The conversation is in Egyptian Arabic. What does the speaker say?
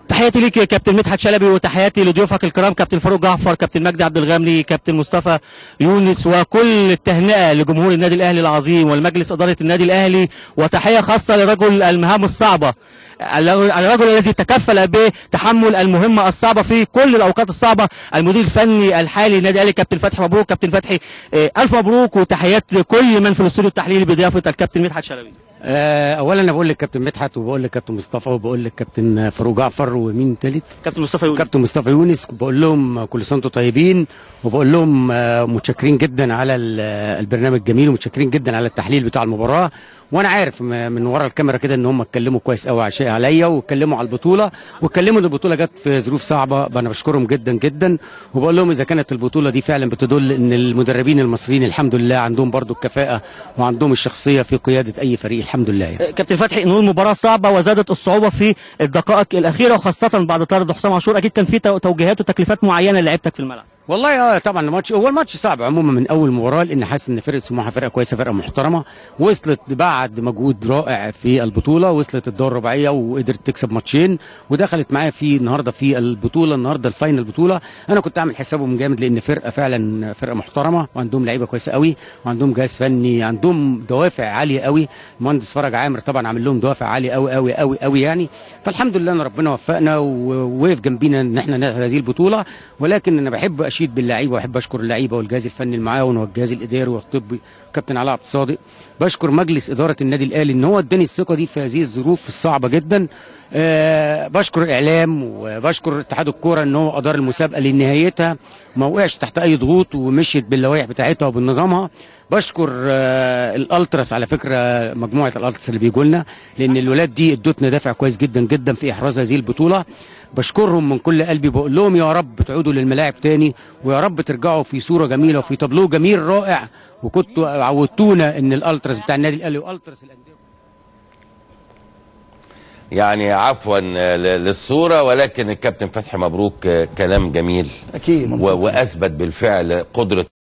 تحياتي ليك يا كابتن مدحت شلبي وتحياتي لضيوفك الكرام كابتن فاروق جعفر كابتن مجدي عبد الغامري كابتن مصطفى يونس وكل التهنئه لجمهور النادي الاهلي العظيم والمجلس اداره النادي الاهلي وتحيه خاصه لرجل المهام الصعبه الرجل الذي تكفل بتحمل المهمه الصعبه في كل الاوقات الصعبه المدير الفني الحالي للنادي الاهلي كابتن فتحي مبروك كابتن فتحي آه، الف مبروك وتحيات لكل من في الاستوديو التحليلي بضيافه الكابتن مدحت شلبي آه، اولا انا بقول لك كابتن مدحت وبقول لك كابتن مصطفى وبقول لك كابتن فاروق جعفر ومين تالت كابتن مصطفى يونس كابتن مصطفى يونس بقول لهم كل سنه وانتم طيبين وبقول لهم آه، متشكرين جدا على ال- البرنامج الجميل ومتشكرين جدا على التحليل بتاع المباراه وانا عارف م- من ورا الكاميرا كده ان هم اتكلموا كويس قوي عشان عليا واتكلموا على البطوله واتكلموا ان البطوله جت في ظروف صعبه انا بشكرهم جدا جدا وبقول لهم اذا كانت البطوله دي فعلا بتدل ان المدربين المصريين الحمد لله عندهم برضو الكفاءه وعندهم الشخصيه في قياده اي فريق الحمد لله يعني. كابتن فتحي نقول مباراة صعبة وزادت الصعوبة في الدقائق الأخيرة وخاصة بعد طرد حسام عاشور أكيد كان في تو- توجيهات وتكليفات معينة لعيبتك في الملعب والله اه طبعا الماتش هو الماتش صعب عموما من اول مباراه لان حاسس ان فرقه سموحه فرقه كويسه فرقه محترمه وصلت بعد مجهود رائع في البطوله وصلت الدور الرباعيه وقدرت تكسب ماتشين ودخلت معايا في النهارده في البطوله النهارده الفاينل البطوله انا كنت عامل حسابهم جامد لان فرقه فعلا فرقه محترمه وعندهم لعيبه كويسه قوي وعندهم جهاز فني عندهم دوافع عاليه قوي المهندس فرج عامر طبعا عامل لهم دوافع عاليه قوي قوي قوي قوي يعني فالحمد لله ان ربنا وفقنا ووقف جنبينا ان احنا ناخد هذه البطوله ولكن انا بحب اشيد باللعيبه واحب اشكر اللعيبه والجهاز الفني المعاون والجهاز الاداري والطبي كابتن علاء عبد الصادق بشكر مجلس اداره النادي الاهلي ان هو اداني الثقه دي في هذه الظروف الصعبه جدا أه بشكر الاعلام وبشكر اتحاد الكوره ان هو ادار المسابقه لنهايتها ما وقعش تحت اي ضغوط ومشيت باللوائح بتاعتها وبنظامها بشكر آه الالتراس على فكره مجموعه الالتراس اللي بيجوا لنا لان الولاد دي ادتنا دافع كويس جدا جدا في احراز هذه البطوله بشكرهم من كل قلبي بقول لهم يا رب تعودوا للملاعب تاني ويا رب ترجعوا في صوره جميله وفي تابلو جميل رائع وكنتوا عودتونا ان الالتراس بتاع النادي الاهلي والتراس الانديه يعني عفوا ل- للصورة ولكن الكابتن فتحي مبروك كلام جميل اكيد و- وأثبت بالفعل قدرة